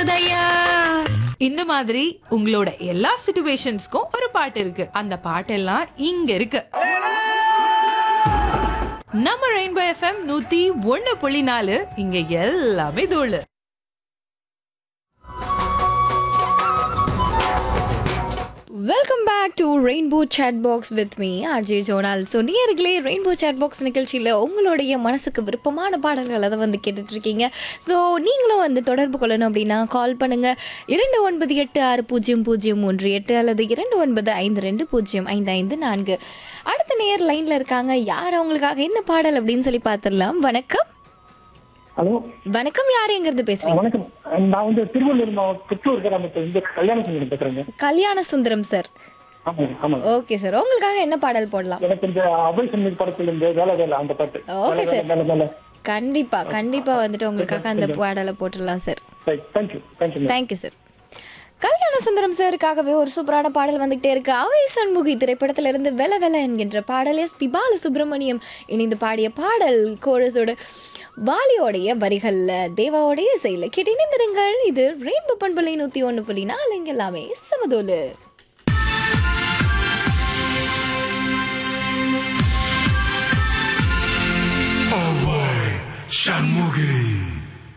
போதையா இந்த மாதிரி உங்களோட எல்லா சிச்சுவேஷன்ஸ்க்கும் ஒரு பாட்டு இருக்கு அந்த பாட்டெல்லாம் இங்க இருக்கு நம்ம ரெயின்போ எஃப்எம் நூத்தி ஒண்ணு புள்ளி நாலு இங்க எல்லாமே தோழு welcome back to rainbow chat box with me RJ ஜோனால் ஸோ நேர்களே ரெயின்போ சேட் பாக்ஸ் நிகழ்ச்சியில் உங்களுடைய மனசுக்கு விருப்பமான பாடல்கள் அதை வந்து கேட்டுட்டு இருக்கீங்க ஸோ நீங்களும் வந்து தொடர்பு கொள்ளணும் அப்படின்னா கால் பண்ணுங்க இரண்டு ஒன்பது எட்டு ஆறு பூஜ்ஜியம் பூஜ்ஜியம் மூன்று எட்டு அல்லது இரண்டு ஒன்பது ஐந்து ரெண்டு பூஜ்ஜியம் ஐந்து ஐந்து நான்கு அடுத்த நேர் லைனில் இருக்காங்க யார் அவங்களுக்காக என்ன பாடல் அப்படின்னு சொல்லி பார்த்துடலாம் வணக்கம் ஹலோ வணக்கம் யார் எங்கிறது பேசுறீங்க வணக்கம் நான் வந்து திருவள்ளூர் மாவட்டம் புத்தூர் கிராமத்துல இருந்து கல்யாண சுந்தரம் பேசுறேங்க கல்யாண சுந்தரம் சார் ஆமாங்க ஆமாங்க ஓகே சார் உங்களுக்காக என்ன பாடல் போடலாம் எனக்கு இந்த அபய் சமீர் படத்துல இருந்து வேலை வேலை அந்த பாட்டு Okay, வேலை, sir. வேலை, வேலை கண்டிப்பா கண்டிப்பா வந்துட்டு உங்களுக்காக அந்த பாடலை போட்டுடலாம் sir thank you thank you thank you sir Kalyanasundaram சாருக்காகவே ஒரு சூப்பரான பாடல் வந்துகிட்டே இருக்கு அவை சண்முகி திரைப்படத்துல இருந்து வெல வெல என்கின்ற பாடல் எஸ் பி பாலசுப்ரமணியம் இணைந்து பாடிய பாடல் கோரஸோட வாலியோடைய வரிகள்ல தேவாவோடைய இசையில கேட்டு இணைந்திருங்கள் இது ரெயின்போ பண்புலை நூத்தி ஒண்ணு புள்ளி நாலு இங்க எல்லாமே சமதோலு Shanmugi.